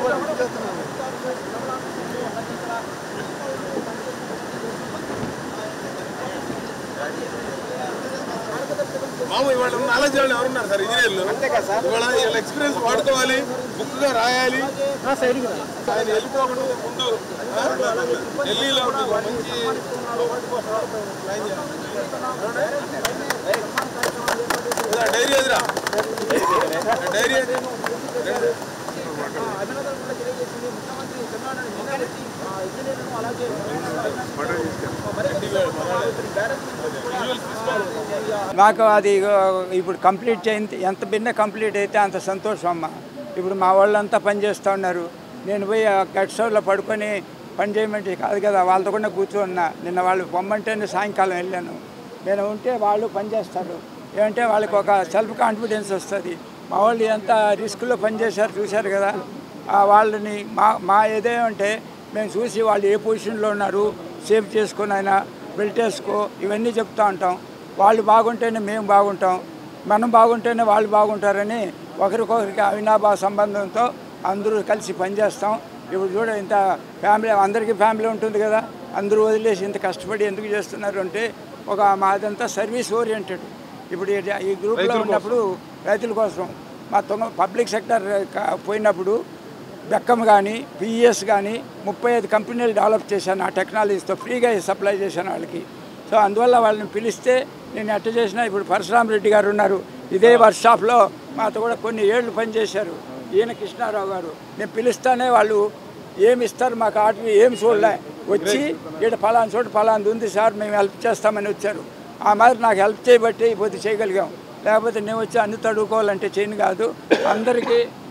మామూలు ఇవాళ ఉన్న నాలెడ్జ్ వాళ్ళు ఎవరున్నారు సార్ ఇంజనీర్లు ఇవాళ వీళ్ళ ఎక్స్పీరియన్స్ వాడుకోవాలి బుక్ గా రాయాలి ఆయన వెళ్ళిపోకుండా ముందు ఆ, ఢిల్లీలో ఉండి ఒక మంచి ప్లాన్ చేయాలి. ఇదా, డైరీ ఎదురా డైరీ ఏది? నాకు అది ఇప్పుడు కంప్లీట్ చేయింది ఎంత భిన్న కంప్లీట్ అయితే అంత సంతోషం అమ్మ ఇప్పుడు మా వాళ్ళంతా పని చేస్తూ ఉన్నారు నేను పోయి ఆ గట్ షోలో పడుకొని పని చేయమంటే కాదు కదా వాళ్ళతో కూడా కూర్చున్నా నిన్న వాళ్ళు పొమ్మంటేనే సాయంకాలం వెళ్ళాను నేను ఉంటే వాళ్ళు పని చేస్తారు ఏమంటే వాళ్ళకి ఒక సెల్ఫ్ కాన్ఫిడెన్స్ వస్తుంది మా వాళ్ళు ఎంత రిస్క్లో పనిచేశారు చూశారు కదా ఆ వాళ్ళని మా మా ఏదేమంటే మేము చూసి వాళ్ళు ఏ పొజిషన్లో ఉన్నారు సేవ్ చేసుకొని అయినా బెల్ట్ వేసుకో ఇవన్నీ చెప్తూ ఉంటాం వాళ్ళు బాగుంటేనే మేము బాగుంటాం మనం బాగుంటేనే వాళ్ళు బాగుంటారని ఒకరికొకరికి అవినాభావ సంబంధంతో అందరూ కలిసి పనిచేస్తాం ఇప్పుడు చూడ ఇంత ఫ్యామిలీ అందరికీ ఫ్యామిలీ ఉంటుంది కదా అందరూ వదిలేసి ఇంత కష్టపడి ఎందుకు చేస్తున్నారు అంటే ఒక మాదంతా సర్వీస్ ఓరియంటెడ్ ఇప్పుడు ఈ- ఈ గ్రూప్లో ఉన్నప్పుడు రైతుల కోసం మా తొంగ పబ్లిక్ సెక్టర్ పోయినప్పుడు బెక్కం కానీ పిఈఎస్ కానీ ముప్పై ఐదు కంపెనీలు డెవలప్ చేశాను ఆ టెక్నాలజీతో ఫ్రీగా సప్లై చేశాను వాళ్ళకి సో అందువల్ల వాళ్ళని పిలిస్తే నేను ఎట్ట చేసినా ఇప్పుడు పరశురామ రెడ్డి గారు ఉన్నారు ఇదే వర్క్షాప్లో మాతో కూడా కొన్ని ఏళ్ళు పనిచేశారు ఈయన కృష్ణారావు గారు నేను పిలుస్తానే వాళ్ళు ఏమి ఇస్తారు మాకు ఆటవి ఏం చూడలే వచ్చి ఇక్కడ ఫలానా చోట ఫలాంది ఉంది సార్ మేము హెల్ప్ చేస్తామని వచ్చారు ఆ మాదిరి నాకు హెల్ప్ చేయబట్టి ఇప్పుడు చేయగలిగాం లేకపోతే నేను వచ్చి అన్ని తడుకోవాలంటే చేయను కాదు అందరికీ